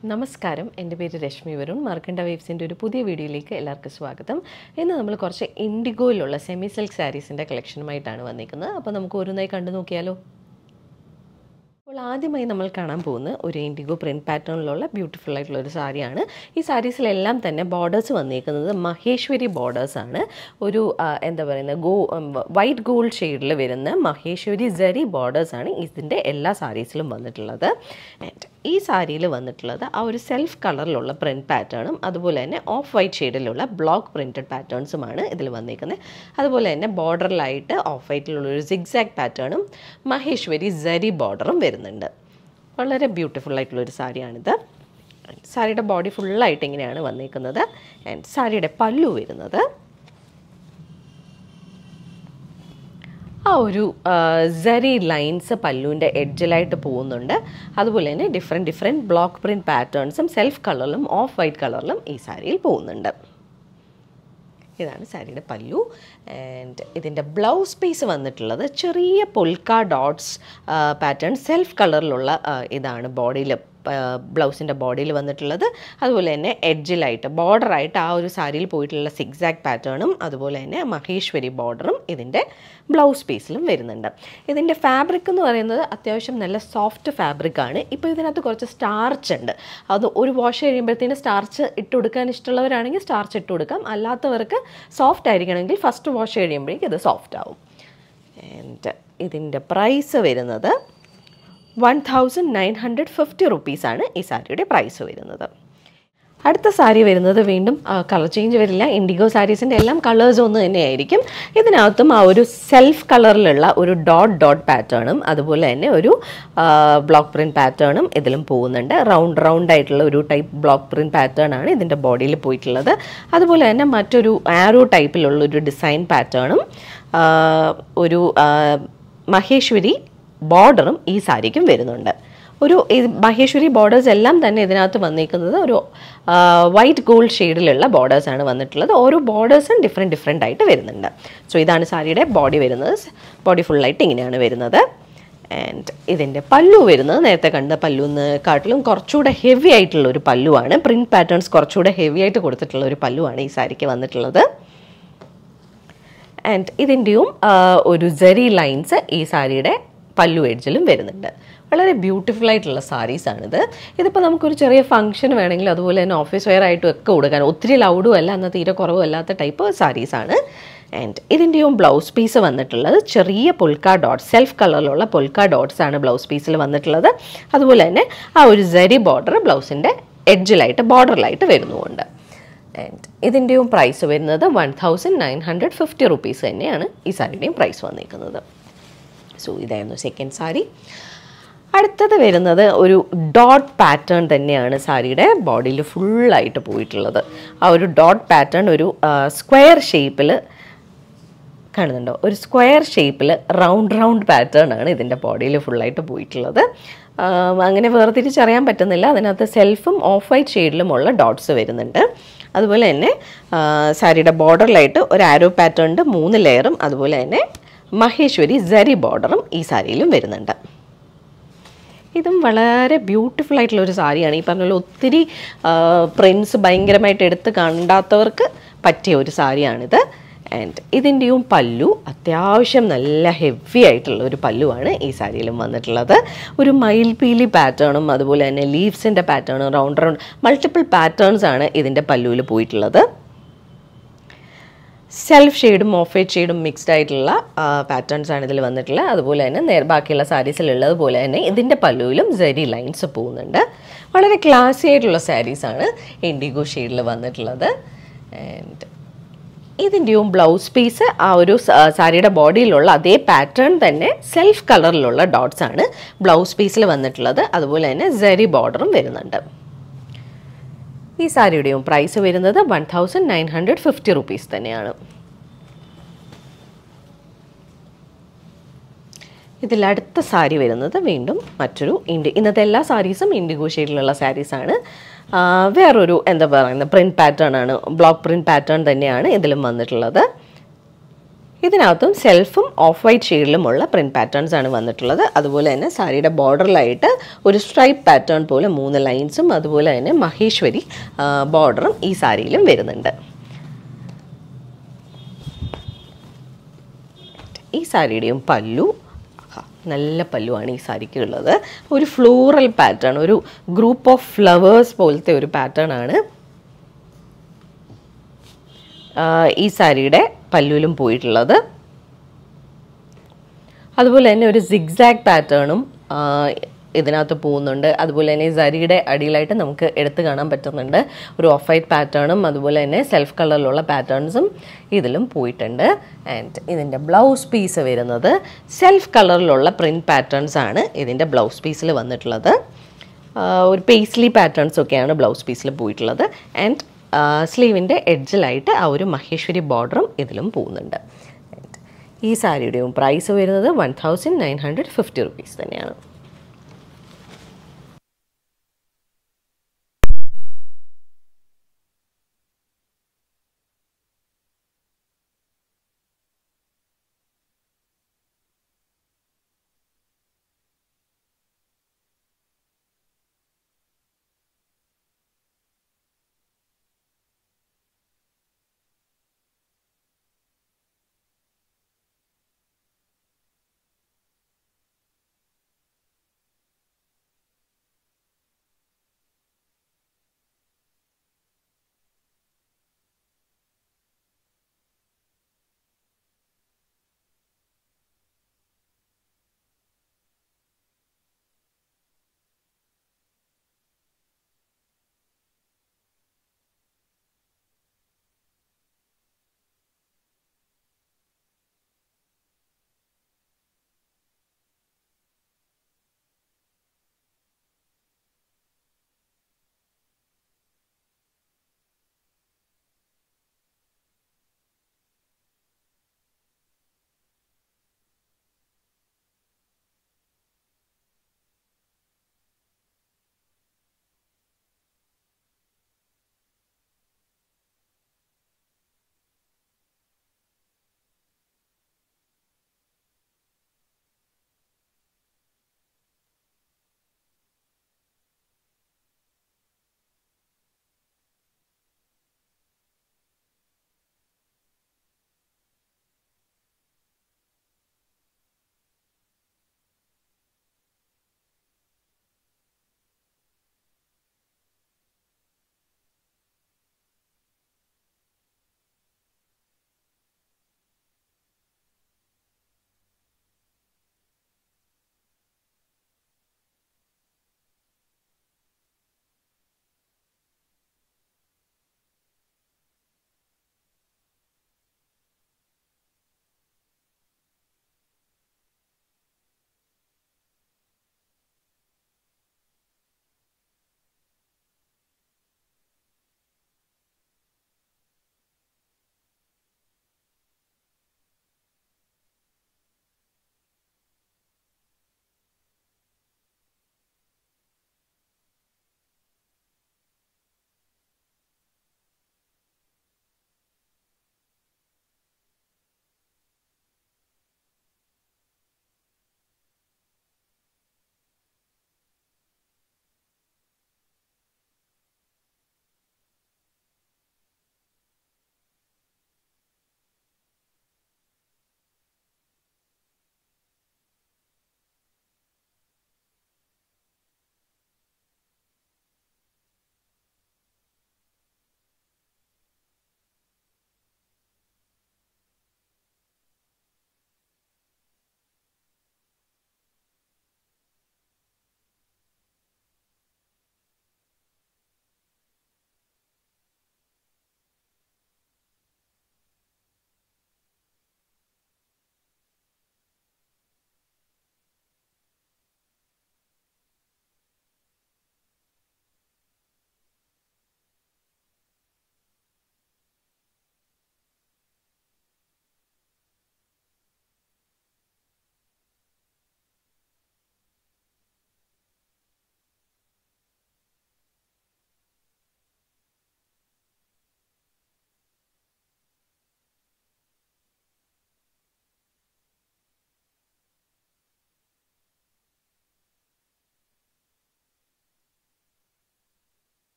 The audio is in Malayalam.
നമസ്കാരം എൻ്റെ പേര് രശ്മി വരുൺ മാർക്കണ്ട വേവ്സിൻ്റെ ഒരു പുതിയ വീഡിയോയിലേക്ക് എല്ലാവർക്കും സ്വാഗതം ഇന്ന് നമ്മൾ കുറച്ച് ഇൻഡിഗോയിലുള്ള സെമി സിൽക്ക് സാരീസിൻ്റെ കളക്ഷനുമായിട്ടാണ് വന്നിരിക്കുന്നത് അപ്പോൾ നമുക്ക് ഓരോന്നായി കണ്ടു നോക്കിയാലോ അപ്പോൾ ആദ്യമായി നമ്മൾ കാണാൻ പോകുന്ന ഒരു ഇൻഡിഗോ പ്രിൻറ്റ് പാറ്റേണിലുള്ള ബ്യൂട്ടിഫുൾ ആയിട്ടുള്ള ഒരു സാരിയാണ് ഈ സാരീസിലെല്ലാം തന്നെ ബോർഡേഴ്സ് വന്നിരിക്കുന്നത് മഹേശ്വരി ബോർഡേഴ്സ് ആണ് ഒരു ആ, എന്താ പറയുന്നത് ഗോ വൈറ്റ് ഗോൾഡ് ഷെയ്ഡിൽ വരുന്ന മഹേശ്വരി ജരി ബോർഡേഴ്സ് ആണ് ഇതിൻ്റെ എല്ലാ സാരീസിലും വന്നിട്ടുള്ളത് And ഈ സാരിയിൽ വന്നിട്ടുള്ളത് ആ ഒരു സെൽഫ് കളറിലുള്ള പ്രിൻറ്റ് പാറ്റേണും അതുപോലെ തന്നെ ഓഫ് വൈറ്റ് ഷെയ്ഡിലുള്ള ബ്ലോക്ക് പ്രിൻറ്റഡ് പാറ്റേൺസുമാണ് ഇതിൽ വന്നിരിക്കുന്നത് അതുപോലെ തന്നെ ബോർഡറിലായിട്ട് ഓഫ് വൈറ്റിലുള്ള ഒരു സിഗ്സാഗ് പാറ്റേണും മഹേശ്വരി ജരി ബോർഡറും വരുന്നുണ്ട് വളരെ ബ്യൂട്ടിഫുൾ ആയിട്ടുള്ള ഒരു സാരിയാണിത് സാരിയുടെ ബോഡി ഫുള്ളായിട്ട് ഇങ്ങനെയാണ് വന്നിരിക്കുന്നത് ആൻഡ് സാരിയുടെ പല്ലു വരുന്നത് ആ ഒരു സരി ലൈൻസ് പല്ലുവിൻ്റെ എഡ്ജിലായിട്ട് പോകുന്നുണ്ട് അതുപോലെ തന്നെ ഡിഫറെൻറ്റ് ഡിഫറെൻറ്റ് ബ്ലോക്ക് പ്രിൻറ്റ് പാറ്റേൺസും സെൽഫ് കളറിലും ഓഫ് വൈറ്റ് കളറിലും ഈ സാരിയിൽ പോകുന്നുണ്ട് ഇതാണ് സാരിയുടെ പല്ലു ആൻഡ് ഇതിൻ്റെ ബ്ലൗസ് പീസ് വന്നിട്ടുള്ളത് ചെറിയ പൊൽക്ക ഡോട്ട്സ് പാറ്റേൺ സെൽഫ് കളറിലുള്ള ഇതാണ് ബോഡിയിൽ ബ്ലൗസിൻ്റെ ബോഡിയിൽ വന്നിട്ടുള്ളത് അതുപോലെ തന്നെ എഡ്ജിലായിട്ട് ബോർഡറായിട്ട് ആ ഒരു സാരിയിൽ പോയിട്ടുള്ള സിക്സാക്ട് പാറ്റേണും അതുപോലെ തന്നെ മഹേശ്വരി ബോർഡറും ഇതിൻ്റെ ബ്ലൗസ് പീസിലും വരുന്നുണ്ട് ഇതിൻ്റെ ഫാബ്രിക് എന്ന് പറയുന്നത് അത്യാവശ്യം നല്ല സോഫ്റ്റ് ഫാബ്രിക് ആണ് ഇപ്പോൾ ഇതിനകത്ത് കുറച്ച് സ്റ്റാർച്ച് ഉണ്ട് അത് ഒരു വാഷ് കഴിയുമ്പോഴത്തേന് സ്റ്റാർച്ച് ഇട്ട് കൊടുക്കാൻ ഇഷ്ടമുള്ളവരാണെങ്കിൽ സ്റ്റാർച്ച് ഇട്ട് കൊടുക്കാം അല്ലാത്തവർക്ക് സോഫ്റ്റ് ആയിരിക്കണമെങ്കിൽ ഫസ്റ്റ് വാഷ് കഴിയുമ്പോഴേക്കും ഇത് സോഫ്റ്റ് ആവും ആൻഡ് ഇതിൻ്റെ പ്രൈസ് വരുന്നത് one thousand nine hundred fifty റുപ്പീസാണ് ഈ സാരിയുടെ പ്രൈസ് വരുന്നത് അടുത്ത സാരി വരുന്നത് വീണ്ടും കളർ ചേഞ്ച് വരില്ല ഇൻഡിഗോ സാരീസിൻ്റെ എല്ലാം കളേഴ്സ് ഒന്ന് തന്നെയായിരിക്കും ഇതിനകത്തും ആ ഒരു സെൽഫ് കളറിലുള്ള ഒരു ഡോട്ട് ഡോട്ട് പാറ്റേണും അതുപോലെ തന്നെ ഒരു ബ്ലോക്ക് പ്രിൻറ്റ് പാറ്റേണും ഇതിലും പോകുന്നുണ്ട് റൗണ്ട് റൗണ്ട് ആയിട്ടുള്ള ഒരു ടൈപ്പ് ബ്ലോക്ക് പ്രിൻറ്റ് പാറ്റേൺ ആണ് ഇതിൻ്റെ ബോഡിയിൽ പോയിട്ടുള്ളത് അതുപോലെ തന്നെ മറ്റൊരു ആരോ ടൈപ്പിലുള്ള ഒരു ഡിസൈൻ പാറ്റേണും ഒരു ആ, മഹേശ്വരി ബോർഡറും ഈ സാരിക്കും വരുന്നുണ്ട് ഒരു ഇത് മഹേശ്വരി ബോർഡേഴ്സ് എല്ലാം തന്നെ ഇതിനകത്ത് വന്നിരിക്കുന്നത് ഒരു വൈറ്റ് ഗോൾഡ് ഷെയ്ഡിലുള്ള ബോർഡേഴ്സാണ് വന്നിട്ടുള്ളത് ഓരോ ബോർഡേഴ്സും ഡിഫറെൻറ്റ് ഡിഫറെൻ്റ് ആയിട്ട് വരുന്നുണ്ട് സോ ഇതാണ് സാരിയുടെ ബോഡി വരുന്നത് ബോഡി ഫുള്ളായിട്ട് ഇങ്ങനെയാണ് വരുന്നത് ആൻഡ് ഇതിൻ്റെ പല്ലു വരുന്നത് നേരത്തെ കണ്ട പല്ലുന്ന് കാട്ടിലും കുറച്ചുകൂടെ ഹെവി ആയിട്ടുള്ള ഒരു പല്ലുവാണ് പ്രിൻറ്റ് പാറ്റേൺസ് കുറച്ചുകൂടെ ഹെവി ആയിട്ട് കൊടുത്തിട്ടുള്ള ഒരു പല്ലുവാണ് ഈ സാരിക്ക് വന്നിട്ടുള്ളത് ആൻഡ് ഇതിൻ്റെയും ഒരു ജെറി ലൈൻസ് ഈ സാരിയുടെ പല്ലു എഡ്ജിലും വരുന്നുണ്ട് വളരെ ബ്യൂട്ടിഫുൾ ആയിട്ടുള്ള സാരീസാണിത് ഇതിപ്പോൾ നമുക്കൊരു ചെറിയ ഫംഗ്ഷൻ വേണമെങ്കിൽ അതുപോലെ തന്നെ ഓഫീസ് വെയർ ആയിട്ടും ഒക്കെ കൊടുക്കാൻ ഒത്തിരി ലൗഡും അല്ല എന്നാൽ തീരെ കുറവും അല്ലാത്ത ടൈപ്പ് സാരീസാണ് ആൻഡ് ഇതിൻ്റെയും ബ്ലൗസ് പീസ് വന്നിട്ടുള്ളത് ചെറിയ പൊൽക്ക ഡോട്ട്സ് സെൽഫ് കളറിലുള്ള പൊൽക്ക ഡോട്ട്സ് ആണ് ബ്ലൗസ് പീസിൽ വന്നിട്ടുള്ളത് അതുപോലെ തന്നെ ആ ഒരു ജരി ബോർഡർ ബ്ലൗസിൻ്റെ എഡ്ജിലായിട്ട് ബോർഡറിലായിട്ട് വരുന്നുമുണ്ട് ആൻഡ് ഇതിൻ്റെയും പ്രൈസ് വരുന്നത് one thousand nine hundred fifty rupees തന്നെയാണ് ഈ സാരിയുടെയും പ്രൈസ് വന്നിരിക്കുന്നത് സോ ഇതായിരുന്നു സെക്കൻഡ് സാരി അടുത്തത് വരുന്നത് ഒരു ഡോട്ട് പാറ്റേൺ തന്നെയാണ് സാരിയുടെ ബോഡിയിൽ ഫുള്ളായിട്ട് പോയിട്ടുള്ളത് ആ ഒരു ഡോട്ട് പാറ്റേൺ ഒരു സ്ക്വയർ ഷേപ്പിൽ കാണുന്നുണ്ടോ ഒരു സ്ക്വയർ ഷേപ്പിൽ റൗണ്ട് റൗണ്ട് പാറ്റേൺ ആണ് ഇതിൻ്റെ ബോഡിയിൽ ഫുള്ളായിട്ട് പോയിട്ടുള്ളത് ആ, അങ്ങനെ വേർതിരിച്ചറിയാൻ പറ്റുന്നില്ല അതിനകത്ത് സെൽഫും ഓഫ് വൈറ്റ് ഷെയ്ഡിലുമുള്ള ഡോട്ട്സ് വരുന്നുണ്ട് അതുപോലെ തന്നെ ആ, സാരിയുടെ ബോർഡറിലായിട്ട് ഒരു ആരോ പാറ്റേണിൻ്റെ മൂന്ന് ലെയറും അതുപോലെ തന്നെ മഹേശ്വരി ജരി ബോർഡറും ഈ സാരിയിലും വരുന്നുണ്ട് ഇതും വളരെ ബ്യൂട്ടിഫുൾ ആയിട്ടുള്ള ഒരു സാരിയാണ് ഈ പറഞ്ഞ പോലെ ഒത്തിരി പ്രിൻസ് ഭയങ്കരമായിട്ട് എടുത്ത് കണ്ടാത്തവർക്ക് പറ്റിയ ഒരു സാരിയാണിത് ആൻഡ് ഇതിൻ്റെയും പല്ലു അത്യാവശ്യം നല്ല ഹെവി ആയിട്ടുള്ള ഒരു പല്ലുവാണ് ഈ സാരിയിലും വന്നിട്ടുള്ളത് ഒരു മയിൽപീലി പാറ്റേണും അതുപോലെ തന്നെ ലീവ്സിൻ്റെ പാറ്റേണും റൗണ്ട് റൗണ്ട് മൾട്ടിപ്പിൾ പാറ്റേൺസ് ആണ് ഇതിൻ്റെ പല്ലുവിൽ പോയിട്ടുള്ളത് സെൽഫ് ഷെയ്ഡും ഓഫ് വൈറ്റ് ഷെയ്ഡും മിക്സ്ഡ് ആയിട്ടുള്ള പാറ്റേൺസ് ആണ് ഇതിൽ വന്നിട്ടുള്ളത് അതുപോലെ തന്നെ നേർ ബാക്കിയുള്ള സാരീസിലുള്ളത് പോലെ തന്നെ ഇതിൻ്റെ പല്ലുവിലും ജരി ലൈൻസ് പോകുന്നുണ്ട് വളരെ ക്ലാസി ആയിട്ടുള്ള സാരീസാണ് ഇൻഡിഗോ ഷെയ്ഡിൽ വന്നിട്ടുള്ളത് ആൻഡ് ഇതിൻ്റെയും ബ്ലൗസ് പീസ് ആ ഒരു സ- സാരിയുടെ ബോഡിയിലുള്ള അതേ പാറ്റേൺ തന്നെ സെൽഫ് കളറിലുള്ള ഡോട്ട്സ് ആണ് ബ്ലൗസ് പീസിൽ വന്നിട്ടുള്ളത് അതുപോലെ തന്നെ ജരി ബോർഡറും വരുന്നുണ്ട് ഈ സാരിയുടെയും പ്രൈസ് വരുന്നത് one thousand nine hundred fifty rupees തന്നെയാണ് ഇതിൽ അടുത്ത സാരി വരുന്നത് വീണ്ടും മറ്റൊരു ഇൻഡി ഇന്നത്തെ എല്ലാ സാരീസും ഇൻഡിഗോ ഷെയ്ഡിലുള്ള സാരീസാണ് വേറൊരു എന്താ പറയുന്നത് പ്രിൻറ്റ് പാറ്റേൺ ആണ് ബ്ലോക്ക് പ്രിൻറ്റ് പാറ്റേൺ തന്നെയാണ് ഇതിലും വന്നിട്ടുള്ളത് ഇതിനകത്തും സെൽഫും ഓഫ് വൈറ്റ് ഷെയ്ഡിലുമുള്ള പ്രിൻറ്റ് പാറ്റേൺസ് ആണ് വന്നിട്ടുള്ളത് അതുപോലെ തന്നെ സാരിയുടെ ബോർഡറിലായിട്ട് ഒരു സ്ട്രൈപ്പ് പാറ്റേൺ പോലെ മൂന്ന് ലൈൻസും അതുപോലെ തന്നെ മഹേശ്വരി ബോർഡറും ഈ സാരിയിലും വരുന്നുണ്ട് ഈ സാരിയുടെയും പല്ലു ആഹാ, നല്ല പല്ലുവാണ് ഈ സാരിക്ക് ഉള്ളത് ഒരു ഫ്ലോറൽ പാറ്റേൺ ഒരു ഗ്രൂപ്പ് ഓഫ് ഫ്ലവേഴ്സ് പോലത്തെ ഒരു പാറ്റേൺ ആണ് ആ, ഈ സാരിയുടെ പല്ലുവിലും പോയിട്ടുള്ളത് അതുപോലെ തന്നെ ഒരു സിഗ്സാഗ് പാറ്റേണും ഇതിനകത്ത് പോകുന്നുണ്ട് അതുപോലെ തന്നെ ഈ സാരിയുടെ അടിയിലായിട്ട് നമുക്ക് എടുത്തു കാണാൻ പറ്റുന്നുണ്ട് ഒരു ഓഫ് വൈറ്റ് പാറ്റേണും അതുപോലെ തന്നെ സെൽഫ് കളറിലുള്ള പാറ്റേൺസും ഇതിലും പോയിട്ടുണ്ട് ആൻഡ് ഇതിൻ്റെ ബ്ലൗസ് പീസ് വരുന്നത് സെൽഫ് കളറിലുള്ള പ്രിൻറ്റ് പാറ്റേൺസ് ആണ് ഇതിൻ്റെ ബ്ലൗസ് പീസിൽ വന്നിട്ടുള്ളത് ആ, ഒരു പേസ്ലി പാറ്റേൺസ് ഒക്കെയാണ് ബ്ലൗസ് പീസിൽ പോയിട്ടുള്ളത് ആൻഡ് സ്ലീവിൻ്റെ എഡ്ജിലായിട്ട് ആ ഒരു മഹേശ്വരി ബോർഡറും ഇതിലും പോകുന്നുണ്ട് ഈ സാരിയുടെയും പ്രൈസ് വരുന്നത് one thousand nine hundred fifty rupees തന്നെയാണ്